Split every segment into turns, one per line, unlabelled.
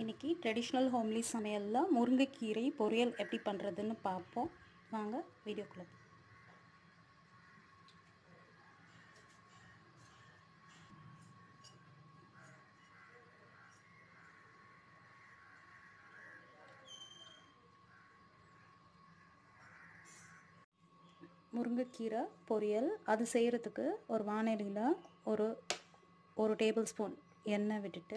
இன்றைக்கி traditional homely சமையலில் முருங்கைக்கீரை பொரியல் எப்படி பண்ணுறதுன்னு பார்ப்போம் வாங்க வீடியோக்குள்ளே போ- முருங்கைக்கீரை பொரியல் அது செய்கிறதுக்கு ஒரு வானொலியில் ஒரு ஒரு டேபிள் ஸ்பூன் எண்ணெய் விட்டுட்டு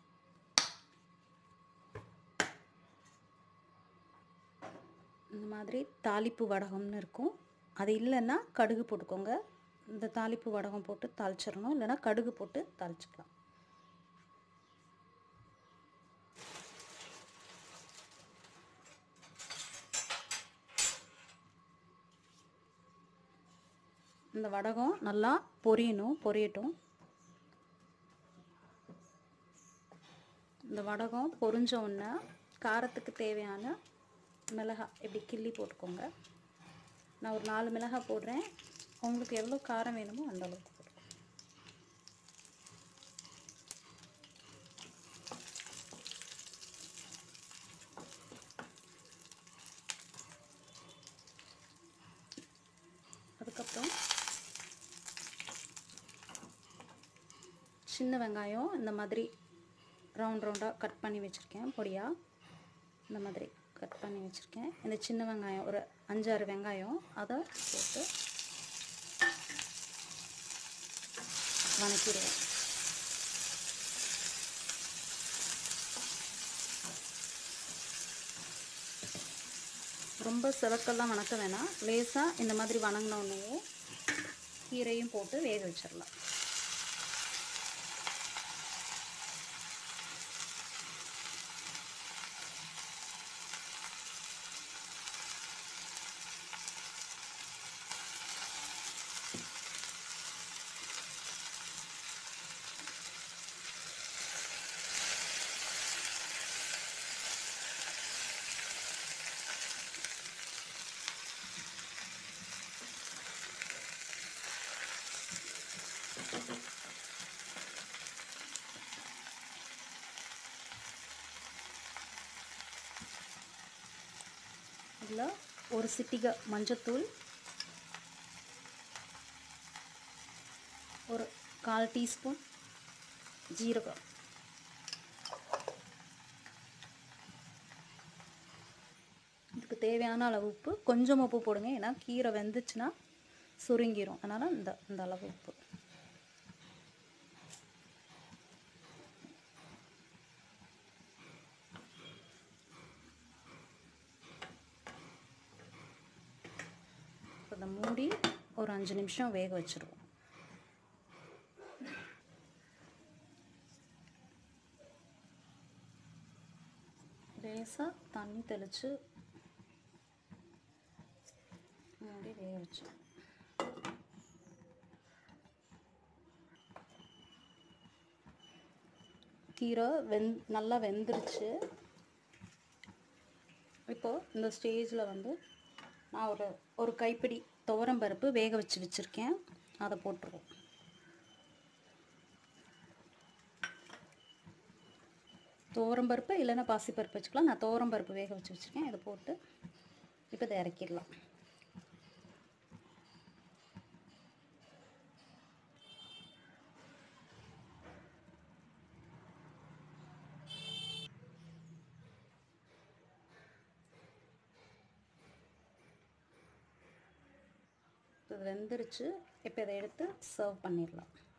இந்த மாதிரி தாளிப்பு வடகம்னு இருக்கும் அது இல்லைன்னா கடுகு போட்டுக்கோங்க இந்த தாளிப்பு வடகம் போட்டு தாளிச்சிடணும் இல்லைன்னா கடுகு போட்டு தாளிச்சிக்கலாம் இந்த வடகம் நல்லா பொரியணும் பொரியட்டும் இந்த வடகம் பொரிஞ்ச உடனே காரத்துக்கு தேவையான மிளகாய் இப்படி கிள்ளி போட்டுக்கோங்க நான் ஒரு நாலு மிளகாய் போடுறேன் உங்களுக்கு எவ்வளோ காரம் வேணுமோ அந்த அளவுக்கு போட்டுக்கோங்க அதுக்கப்புறம் சின்ன வெங்காயம் இந்த மாதிரி ரவுண்ட் ரவுண்டாக கட் பண்ணி வச்சுருக்கேன் பொடியாக இந்த மாதிரி கட் பண்ணி வச்சுருக்கேன் இந்த சின்ன வெங்காயம் ஒரு அஞ்சாறு வெங்காயம் அதை போட்டு வணக்கிடுவேன் ரொம்ப சிவக்கெல்லாம் வணக்க வேணாம் லேசாக இந்த மாதிரி வணங்கினோடனே கீரையும் போட்டு வேக வச்சிடலாம் இதில் ஒரு சிட்டிகை மஞ்சத்தூள் ஒரு கால் டீஸ்பூன் ஜீரகம் இதுக்கு தேவையான அளவு உப்பு கொஞ்சம் உப்பு போடுங்க ஏன்னா கீரை வெந்துச்சுன்னா சுருங்கிரும் அதனால் இந்த இந்த அளவு உப்பு இதை மூடி ஒரு அஞ்சு நிமிஷம் வேக வச்சுருவோம் லேசாக தண்ணி தெளித்து மூடி வேக வச்சிருவோம் கீரை வெந் நல்லா வெந்துருச்சு இப்போது இந்த ஸ்டேஜில் வந்து நான் ஒரு ஒரு கைப்பிடி துவரம் பருப்பு வேக வச்சு வச்சுருக்கேன் அதை போட்டுருவோம் துவரம் பருப்பு இல்லைன்னா பாசிப்பருப்பு வச்சுக்கலாம் நான் துவரம் பருப்பு வேக வச்சு வச்சுருக்கேன் இதை போட்டு இப்போ இதை இறக்கிடலாம் இது வெந்துருச்சு இப்போ இதை எடுத்து சர்வ் பண்ணிடலாம்